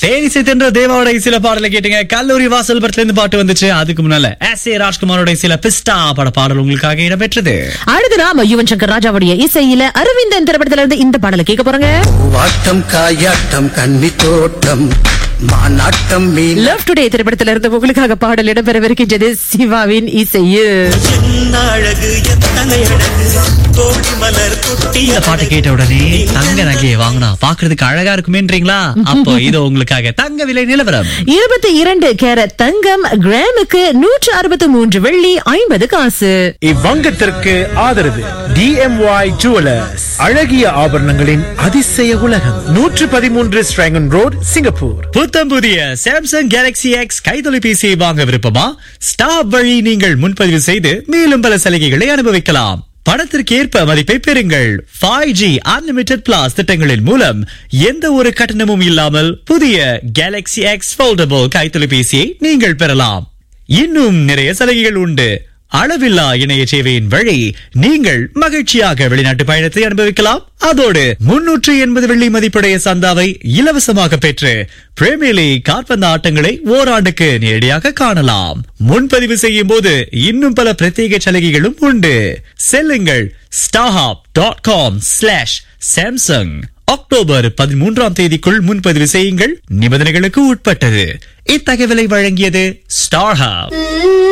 தேனிசை தென்ற தேவாவோட சில பாடலை கேட்டீங்க கல்லூரி வாசல் படத்துல இருந்து பாட்டு வந்துச்சு அதுக்கு முன்னால எஸ் ஏ ராஜ்குமாரோட சில பிஸ்டா பட பாடல் உங்களுக்காக இடம்பெற்றது அடுத்து நாம யுவன் சங்கர் ராஜாவுடைய இசையில அரவிந்தன் திரைப்படத்துல இருந்து இந்த பாடலை கேட்க போறோங்க பூவாட்டம் காயாட்டம் கன்னி தோட்டம் மானாட்டம் மீன் லவ் டுடே திரைப்படத்துல இருந்து உங்களுக்காக பாடல் இடம்பெறவிருக்கின்றது சிவாவின் இசையில் என்ன அழகு எத்தனை அழகு கோடி மலர் கொட்டி இந்த பாட்டு கேட்ட உடனே தங்க நகையை வாங்கினா பாக்குறதுக்கு அழகா இருக்குமேன்றீங்களா அப்போ இது உங்களுக்காக தங்க விலை நிலவரம் இருபத்தி இரண்டு கேரட் தங்கம் கிராமுக்கு நூற்று அறுபத்தி மூன்று வெள்ளி ஐம்பது காசு இவ்வங்கத்திற்கு ஆதரவு டிஎம்ஒய் ஜுவலர்ஸ் அழகிய ஆபரணங்களின் அதிசய உலகம் நூற்று பதிமூன்று ஸ்ட்ராங்கன் ரோட் சிங்கப்பூர் புத்தம் புதிய சாம்சங் கேலக்ஸி எக்ஸ் கைத்தொலைபேசியை வாங்க விருப்பமா ஸ்டாப் வழி நீங்கள் முன்பதிவு செய்து மேலும் பல சலுகைகளை அனுபவிக்கலாம் பணத்திற்கு ஏற்ப மதிப்பை பெறுங்கள் ஃபைவ் ஜி அன்லிமிடெட் பிளாஸ் திட்டங்களின் மூலம் எந்த ஒரு கட்டணமும் இல்லாமல் புதிய கேலக்ஸி எக்ஸ் போல்டபிள் கைத்தொலைபேசியை நீங்கள் பெறலாம் இன்னும் நிறைய சலுகைகள் உண்டு அளவில்லா இணைய சேவையின் வழி நீங்கள் மகிழ்ச்சியாக வெளிநாட்டு பயணத்தை அனுபவிக்கலாம் அதோடு முன்னூற்று எண்பது வெள்ளி மதிப்புடைய சந்தாவை இலவசமாக பெற்று பிரீமியர் லீக் கால்பந்து ஆட்டங்களை ஓராண்டுக்கு நேரடியாக காணலாம் முன்பதிவு செய்யும் போது இன்னும் பல பிரத்யேக சலுகைகளும் உண்டு செல்லுங்கள் ஸ்டாஹாப் dot com slash Samsung October பதிமூன்றாம் தேதிக்குள் முன்பதிவு செய்யுங்கள் நிபந்தனைகளுக்கு உட்பட்டது இத்தகவலை வழங்கியது ஸ்டார்ஹாப்